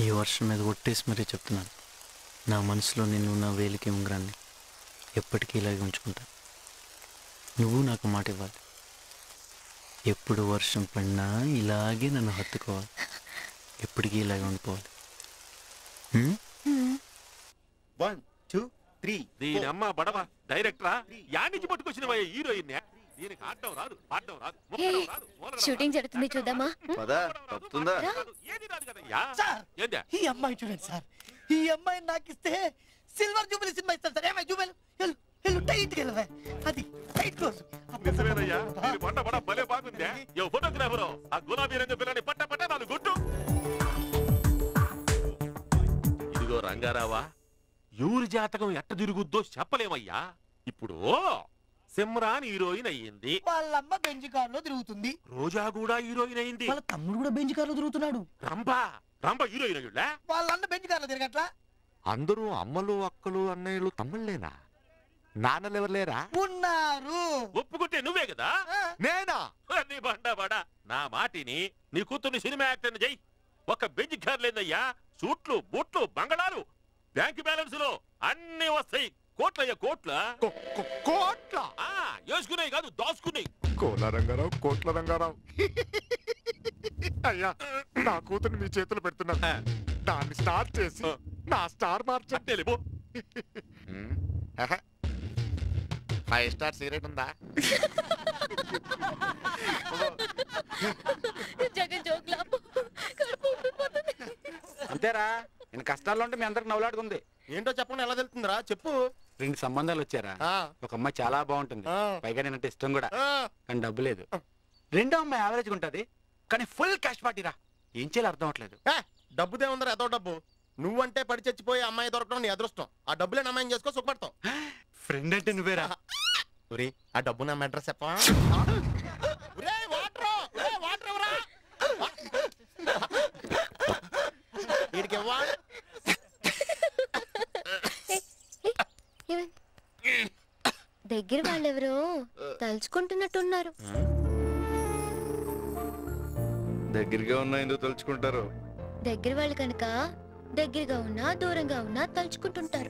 ఈ వర్షం మీద ఒట్టేసి మరీ చెప్తున్నాను నా మనసులో నిన్ను నా వేలికి ఉంగరాన్ని ఎప్పటికీ ఇలాగే ఉంచుకుంటాను నువ్వు నాకు మాట ఇవ్వాలి ఎప్పుడు వర్షం పడినా ఇలాగే నన్ను హత్తుకోవాలి ఎప్పటికీ ఇలాగే ఉండిపోవాలి హ్మ్? వన్ టూ త్రీ దీని అమ్మ బడవ డైరెక్టరా యానించి పట్టుకొచ్చిన హీరోయిన్ దీనికి ఆడటం రాదు పాడటం రాదు ముక్కడం రాదు, మూలడం షూటింగ్ రాదు, జరుగుతుంది ఎక్కడం చూద్దామా రాదు, పదా, రాదు, తప్పుతుందా? రాదు, ఏది రాదు కదయ్యా. సార్ ఏందా? ఈ అమ్మాయి చూడండి సార్ ఈ అమ్మాయి నాకు ఇస్తే సిల్వర్ జూబిలీ సినిమా ఇస్తాను సార్ ఏమై జూబిలీ వెళ్ళు వెళ్ళు టైట్ వెళ్ళవే అది టైట్ క్లోజ్ నిజమేనయ్యా దీని బండ బడ భలే బాగుందే యో ఫోటోగ్రాఫరు ఆ గులాబీ రంగు పిల్లని పట్ట పట్ట నాలుగు గుట్టు ఇదిగో రంగారావా ఎవరి జాతకం ఎట్ట తిరుగుద్దో చెప్పలేమయ్యా ఇప్పుడు సిమ్రాన్ హీరోయిన్ అయ్యింది వాళ్ళమ్మ బెంజ్ కార్ లో తిరుగుతుంది రోజా కూడా హీరోయిన్ అయింది వాళ్ళ తమ్ముడు కూడా బెంజ్ కార్ లో తిరుగుతున్నాడు రంభా రంభ హీరోయిన్ అయ్యుళ్ళా వాళ్ళ అన్న బెంజ్ కార్ లో తిరగట్లా అందరూ అమ్మలు అక్కలు అన్నయ్యలు తమ్ముళ్ళేనా నాన్నలు ఎవరు లేరా ఉన్నారు ఒప్పుకుంటే నువ్వే కదా ఆ, నేనా నీ బండ బడ నా మాటిని నీ కూతుర్ని సినిమా యాక్టర్ జై ఒక బెంచ్ కార్ లేదయ్యా సూట్లు బూట్లు బంగళాలు బ్యాంక్ బ్యాలెన్స్ లో అన్ని వస్తాయి కోట్లయ్యా కోట్ల కోట్ల ఆ వేసుకున్నాయి కాదు దాచుకున్నాయి కోల రంగారావు కోట్ల రంగారావు అయ్యా నా కూతురు మీ చేతులు పెడుతున్నా దాన్ని స్టార్ట్ చేసి నా స్టార్ మార్చండి అంటే లేబో ఫైవ్ స్టార్ సిగరెట్ ఉందా జగన్ జోక్లా కడుపు ఉబ్బిపోతుంది. అంతేరా నేను కష్టాల్లో ఉంటే మీ అందరికి నవ్వులాడుకుంది ఏంటో చెప్పండి ఎలా తెలుతుందిరా చెప్పు రెండు సంబంధాలు వచ్చారా ఆ, ఒక అమ్మాయి చాలా బాగుంటుంది ఆ, పైగా నేనంటే ఇష్టం కూడా ఆ. కానీ డబ్బు లేదు రెండో అమ్మాయి యావరేజ్ ఉంటుంది కానీ ఫుల్ క్యాష్ పార్టీరా ఏం చేయాలి అర్థం అవట్లేదు ఏ, డబ్బుదే ఉందరా ఎంతో డబ్బు నువ్వంటే పడి చచ్చిపోయి అమ్మాయి దొరకడం నీ అదృష్టం ఆ డబ్బులే అమ్మాయిని చేసుకో సుఖపడతావు ఫ్రెండ్ అంటే నువ్వేరా ఒరే ఆ డబ్బు నా అడ్రస్ చెప్పవా ఒరే, వాటరు! ఒరే, వాటర్ ఇవ్వరా? వీడికి ఇవ్వా ఏమైంది? దగ్గర వాళ్ళెవరో తలుచుకుంటున్నట్టున్నారు దగ్గరగా ఉన్నా ఎందుకు తలుచుకుంటారు దగ్గర వాళ్ళు కనుక దగ్గరగా ఉన్నా దూరంగా ఉన్నా తలుచుకుంటుంటారు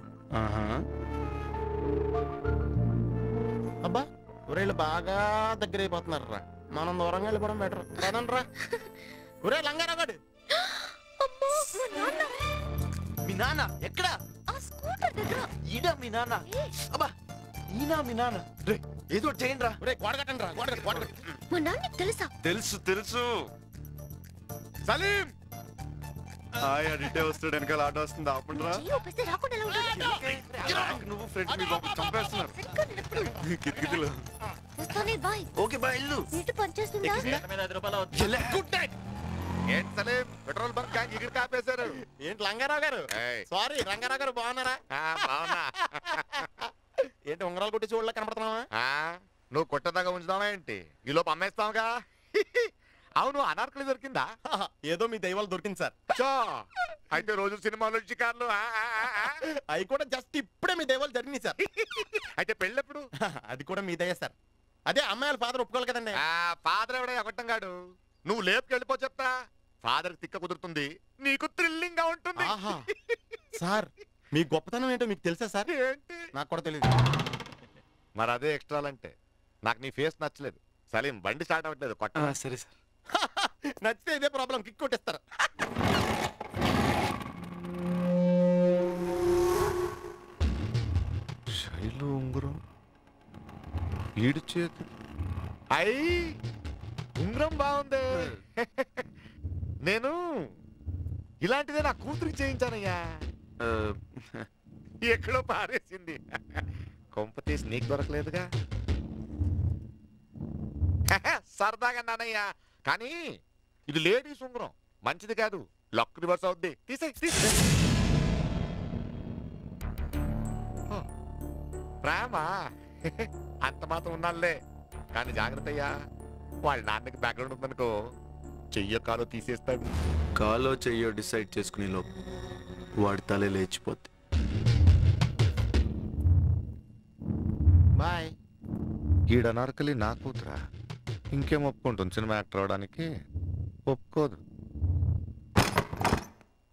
అబ్బా ఒరేళ్ళు బాగా దగ్గర అయిపోతున్నారు రా మనం దూరంగా వెళ్ళిపోవడం బెటర్ కదండి రా ఒరే లంగారాగాడు అమ్మో, మా నాన్న మీ నాన్న ఎక్కడ ఆ స్కూటర్ దగ్గర ఈడా మీ నాన్న ఏ, అబ్బా ఈనా మీ నాన్న రే ఏదో ఒకటి చేయండి రా ఒరే గోడ కట్టండి రా గోడ కట్టు, గోడ కట్టు. మా నాన్న తెలుసా తెలుసు తెలుసు సలీం హాయ్ అడిటే వస్తాడు వెనకాల ఆట వస్తుంది ఆపండిరా చెయ్యి ఊపిస్తే రాకుండా ఎలా ఉంటుంది? నువ్వు ఫ్రెండ్స్ మీ బాబు చంపేస్తున్నారు సరిగ్గా నిలబడు. కిటికీలో వస్తానే బాయ్ ఓకే బా ఇల్లు నీటి పనిచేస్తుందా గుడ్ నైట్ ఏంటి సలీం పెట్రోల్ బంక్ గ్యాంగ్ ఇక్కడ కాపేశారు ఏంటి లంగారావు గారు ఏయ్, సారీ రంగారావు గారు బాగున్నారా ఆ, బావునా ఏంటి ఉంగరాలు కొట్టి చూడలే కనపడుతున్నావా ఆ, నువ్వు కొట్టదాకా ఉంచుదామా ఏంటి ఈ లోపు అమ్మేస్తావుగా అవును అనార్కలి దొరికిందా హహ, ఏదో మీ దైవాలు దొరికింది సార్ చో అయితే రోజు సినిమాలు షికార్లు ఆ, ఆ, ఆ, ఆ. అవి కూడా జస్ట్ ఇప్పుడే మీ దైవాలు జరిగినాయి సార్ అయితే పెళ్ళెప్పుడు హహ, అది కూడా మీ దయ సార్ అదే అమ్మాయిల ఫాదర్ ఒప్పుకోవాలి కదండి ఆ ఫాదర్ ఎవడే ఒకటంగాడు నువ్వు లేపుకి వెళ్ళిపో చెప్తా ఫాదర్ తిక్క కుదురుతుంది నీకు థ్రిల్లింగ్ గా ఉంటుంది ఆహా సార్ మీ గొప్పతనం ఏంటో మీకు తెలుసా సార్ ఏంటి నాకు కూడా తెలియదు మరి అదే ఎక్స్ట్రాలంటే నాకు నీ ఫేస్ నచ్చలేదు సలీం బండి స్టార్ట్ అవ్వట్లేదు కొట్ట ఆ, సరే సార్ నచ్చితే ఇదే ప్రాబ్లం కిక్ కొట్టేస్తారు శైలు ఉంగరం ఈడు చేతి అయ్యి ఉంగరం బాగుంది నేను ఇలాంటిదే నా కూతురికి చేయించానయ్యా ఎక్కడో పారేసింది కొంప తీసి నీకు దొరకలేదుగా సరదాగా నానయ్యా కానీ ఇది లేడీస్ ఉంగరం మంచిది కాదు లక్ రివర్స్ అవుద్ది తీసే తీసే ప్రేమ అంత మాత్రం ఉన్నాలే కానీ జాగ్రత్త అయ్యా వాళ్ళ నాన్నకి బ్యాక్గ్రౌండ్ ఉందనుకో చెయ్యో కాలో తీసేస్తాడు కాలో చెయ్యో డిసైడ్ చేసుకునే లోపు వాడి తలే లేచిపోద్ది బాయ్ ఈడ నరకలి నా కూతురా ఇంకేం ఒప్పుకుంటుంది సినిమా యాక్టర్ అవడానికి ఒప్పుకోదు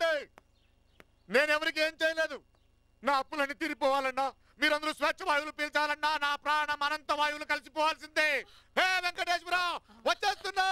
ఆపండి నేను ఎవరికి ఏం చేయలేదు నా అప్పులన్నీ తీరిపోవాలన్నా మీరందరూ స్వచ్ఛ వాయువులు పీల్చాలన్నా నా ప్రాణం అనంత వాయువులు కలిసిపోవాల్సిందే హే వెంకటేశ్వర వచ్చేస్తున్నా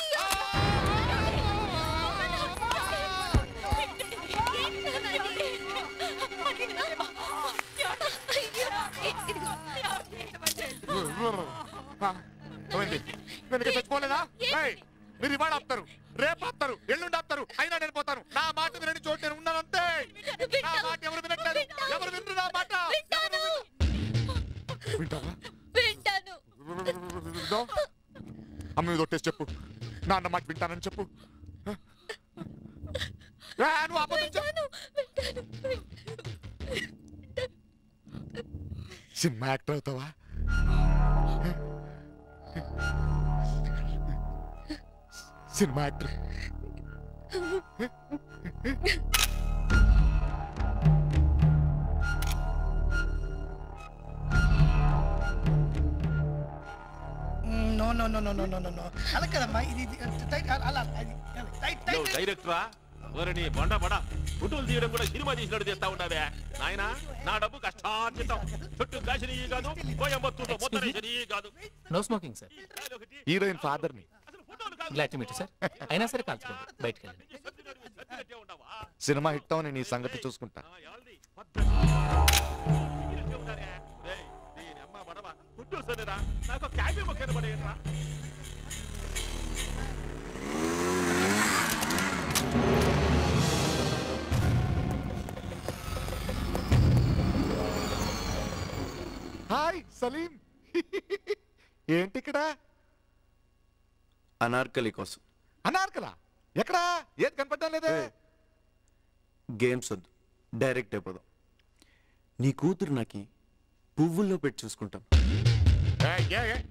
ఆ, ఏమైంది? నేను ఇంకా చచ్చిపోలేదా ఏయ్, మీరు ఇవాళ ఆపుతారు రేపు ఆపుతారు ఎల్లుండి ఆపుతారు అయినా నేను పోతాను నా మాట వినని చోటు నేను ఉన్నాను అంతే నా మాట ఎవరు వినట్లేదు ఎవరు వినరు నా మాట ఎవరు వినరు? వింటావా వింటాను వింటావా? అమ్మ మీద ఒట్టేసి చెప్పు నాన్న మాట వింటానని చెప్పు ఏ, నువ్వు అబద్ధం చెప్పు సినిమా యాక్టర్ అవుతావా cinema actor no no no no no no no no అలా కదమ్మా ఇది ఇది టైట్ అలా అలా అది, అది, టైట్ నువ్వు టైట్ డైరెక్టరా ఓరని బండ బడ ఫోటోలు తీయడం కూడా సినిమా తీసినట్టు చేస్తా ఉన్నావే నాయన నా డబ్బు కష్టార్జితం చుట్టూ కాసిన కాదు కోయంబత్తూరులో మొత్తం వేసిన కాదు no smoking sir heroine father ని అసలు ఫోటోలు కాదు గ్లాడ్ టు మీట్ సార్ అయినా సరే కాల్చుకోండి బయటికి వెళ్ళండి సత్యనారాయణ సత్యనట్టే ఉండవా? సినిమా హిట్ అవని నీ సంగతి చూసుకుంటా ఆ, ఎవరిది? పద్ధతి. తీయనట్టే ఉన్నారే. రేయ్, దీని అమ్మ బడవ. ఫోటోలు సరేరా? నాకు క్యాబీ మొక్కను పడేయండిరా. హాయ్ సలీం ఏంటి ఇక్కడ అనార్కలి కోసం అనార్కలా ఎక్కడా ఏది కనపడడం లేదే ఏయ్. గేమ్స్ వద్దు డైరెక్ట్ అయిపోదాం నీ కూతురు నాకి పువ్వుల్లో పెట్టి చూసుకుంటాం ఏయ్, ఏ, ఏ.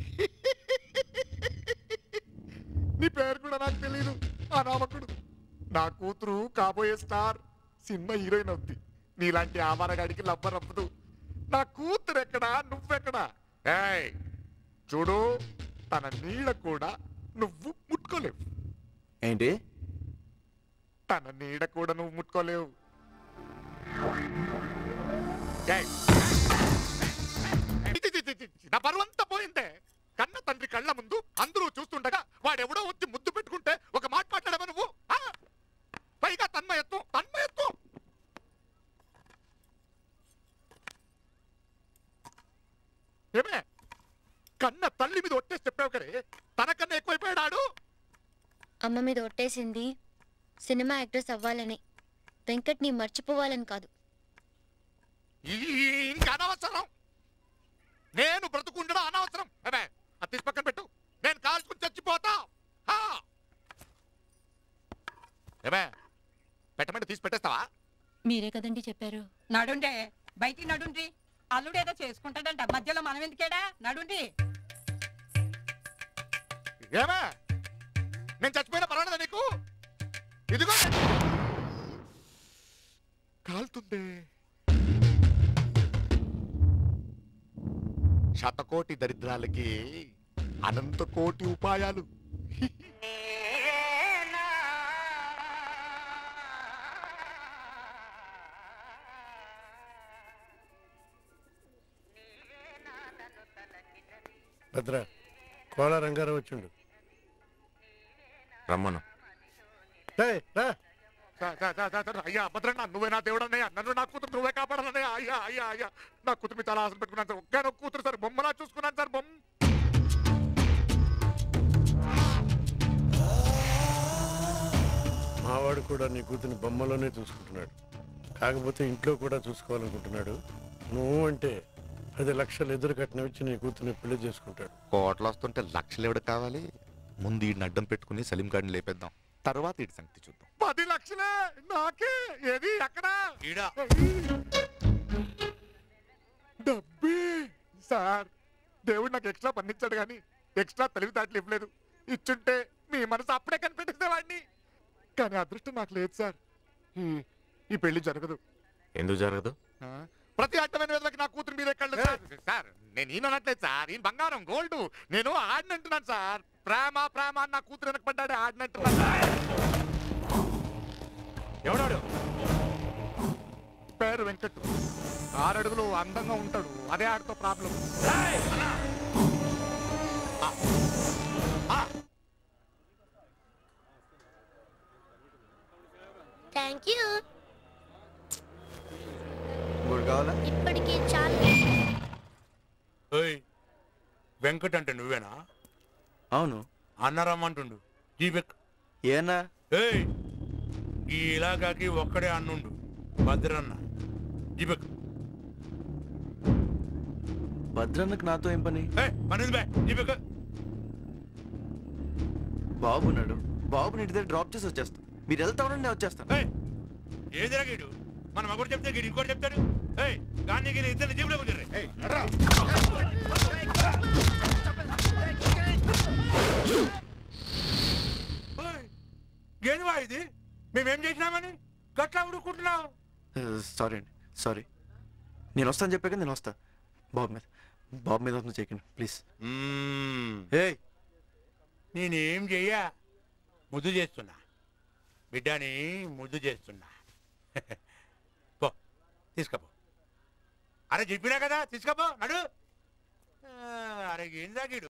నీ పేరు కూడా నాకు తెలియదు అనామకుడు నా కూతురు కాబోయే స్టార్ సినిమా హీరోయిన్ అవుద్ది నీలాంటి ఆవారగాడికి లవ్వ రప్పదు నా కూతురు ఎక్కడా నువ్వెక్కడా ఏయ్ చూడు తన నీడ కూడా నువ్వు ముట్టుకోలేవు ఏంటి తన నీడ కూడా నువ్వు ముట్టుకోలేవు ఏయ్. చి, చి, చి, చి, చి. నా పరువంతా పోయిందే కన్న తండ్రి కళ్ళ ముందు అందరూ చూస్తుండగా వాడెవడో వచ్చి ముద్దు పెట్టుకుంటే ఒక మాట మాట్లాడవా నువ్వు ఆ? పైగా తన్మయత్వం తన్మయత్వం ఏమే కన్న తల్లి మీద ఒట్టేసి చెప్పావు కరే తనకన్నా ఎక్కువైపోయాడు అమ్మ మీద ఒట్టేసింది సినిమా యాక్ట్రెస్ అవ్వాలని వెంకట్ నీ మర్చిపోవాలని కాదు ఈ- ఇంకా అనవసరం నేను బ్రతుకుండడం అనవసరం అదే అది తీసి పక్కన పెట్టు నేను కాల్చుకుని చచ్చిపోతా హా. ఏమే పెట్టమంటే తీసి పెట్టేస్తావా మీరే కదండి చెప్పారు నడుండే బయటికి నడుండ్రి అల్లుడేదో చేసుకుంటాడంట మధ్యలో మనం ఎందుకేడా నడుండి ఏమే నేను చచ్చిపోయినా పర్వాలేదా నీకు ఇదిగో కాలుతుంది శతకోటి దరిద్రాలకి అనంత కోటి ఉపాయాలు భద్ర కోల రంగారావు వచ్చిండు రమ్మను ఏయ్, రా సా- సా- సా- సా- సా- అయ్యా భద్రన్న నువ్వే నా దేవుడు అన్నయ్య నన్ను నా కూతురు నువ్వే కాపాడాలన్నయ్య అయ్యా అయ్యా అయ్యా నా కూతురు మీ చాలా ఆశలు పెట్టుకున్నాను సార్ ఒక్క కూతురు సార్ బొమ్మలా చూసుకున్నాను సార్ బొమ్మ మావాడు కూడా నీ కూతుని బొమ్మలోనే చూసుకుంటున్నాడు కాకపోతే ఇంట్లో కూడా చూసుకోవాలనుకుంటున్నాడు నువ్వు అంటే పది లక్షలు ఎదురు కట్నం ఇచ్చి నీ కూతుర్ని పెళ్లి చేసుకుంటాడు కోట్లు వస్తుంటే లక్షలు ఎవడు కావాలి ముందు ఈ అడ్డం పెట్టుకుని సలీం గారిని లేపేద్దాం తర్వాత ఇటు సంగతి చూద్దాం పది లక్షలే నాకే ఏది అక్కడ డబ్బే సార్ దేవుడు నాకు ఎక్స్ట్రా పండించాడు కానీ ఎక్స్ట్రా తెలివితేటలు ఇవ్వలేదు ఇచ్చుంటే మీ మనసు అప్పుడే కనిపెట్టేసేవాడిని కానీ అదృష్టం నాకు లేదు సార్ ఈ- ఈ పెళ్లి జరగదు ఎందుకు జరగదు ఆ? ప్రతి అడ్డమైన వేదలకి నా కూతురు మీరే కళ్ళు సార్ సార్ నేను ఈయన అనట్లేదు సార్ ఈయన బంగారం గోల్డ్ నేను ఆడినంటున్నాను సార్ ప్రేమ ప్రేమ అని నా కూతురు వెనకపడ్డాడే ఆడినంటున్నాను సార్ ఎవడాడు పేరు వెంకట్ ఆరడుగులు అందంగా ఉంటాడు అదే ఆడితో ప్రాబ్లం థ్యాంక్ యూ మూడు కావాలా ఇప్పటికి చాలు ఓయ్ వెంకట్ అంటే నువ్వేనా అవును అన్నరమ్మంటుండు దీపక్ ఏనా ఏయ్ ఈ ఇలాకాకి ఒక్కడే అన్నుండు భద్రన్న దీపక్ భద్రన్నకు నాతో ఏం పని ఏయ్ పని ఉంది బే దీపక్ బాబు ఉన్నాడు బాబుని ఇంటి దగ్గర డ్రాప్ చేసి వచ్చేస్తాను మీరు వెళ్తా ఉండండి నేను వచ్చేస్తాను ఏ జరగీడు మన మగడు చెప్తే గీడు ఇంకోటి చెప్తాడు ఏయ్ గాన్ని గిని ఇద్దరు జీబులో కుదిరే ఏంది ఇది మేమేం చేసినామని గట్లా ఉడుకుంటున్నావు సారీ అండి సారీ నేను వస్తాను చెప్పాక నేను వస్తా బాబు మీద బాబు మీద వస్తుంది చేయకండి ప్లీజ్ ఏయ్ నేనేం చెయ్యా ముద్దు చేస్తున్నా బిడ్డని ముద్దు చేస్తున్నా పో తీసుకపో అరే చెప్పినా కదా తీసుకపో నడు ఆ, అరే ఏం తాగిడు